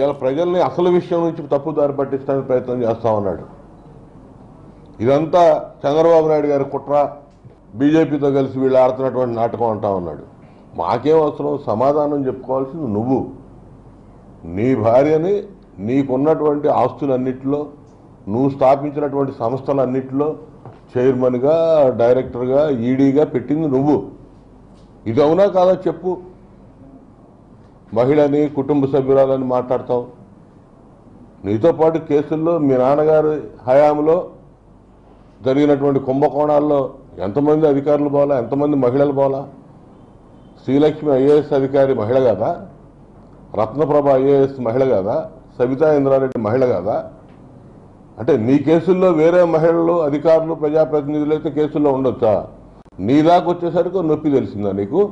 ఇలా ప్రజల్ని అసలు విషయం నుంచి తప్పుదారి పట్టించడానికి ప్రయత్నం చేస్తా ఉన్నాడు ఇదంతా చంద్రబాబు నాయుడు గారి కుట్ర బీజేపీతో కలిసి వీళ్ళు ఆడుతున్నటువంటి నాటకం అంటా ఉన్నాడు మాకేం అవసరం సమాధానం చెప్పుకోవాల్సింది నువ్వు నీ భార్యని నీకున్నటువంటి ఆస్తులన్నిటిలో నువ్వు స్థాపించినటువంటి సంస్థలన్నిటిలో చైర్మన్గా డైరెక్టర్గా ఈడీగా పెట్టింది నువ్వు ఇది అవునా కాదా చెప్పు మహిళని కుటుంబ సభ్యురాలని మాట్లాడతావు నీతో పాటు కేసుల్లో మీ నాన్నగారి హయాంలో జరిగినటువంటి కుంభకోణాల్లో ఎంతమంది అధికారులు పోలా ఎంతమంది మహిళలు పోలా శ్రీలక్ష్మి ఐఏఎస్ అధికారి మహిళ కదా రత్నప్రభ ఐఏఎస్ మహిళ కదా సవితా ఇంద్రారెడ్డి మహిళ కదా అంటే నీ కేసుల్లో వేరే మహిళలు అధికారులు ప్రజాప్రతినిధులు అయితే కేసుల్లో ఉండొచ్చా నీ దాకా వచ్చేసరికి నొప్పి తెలిసిందా నీకు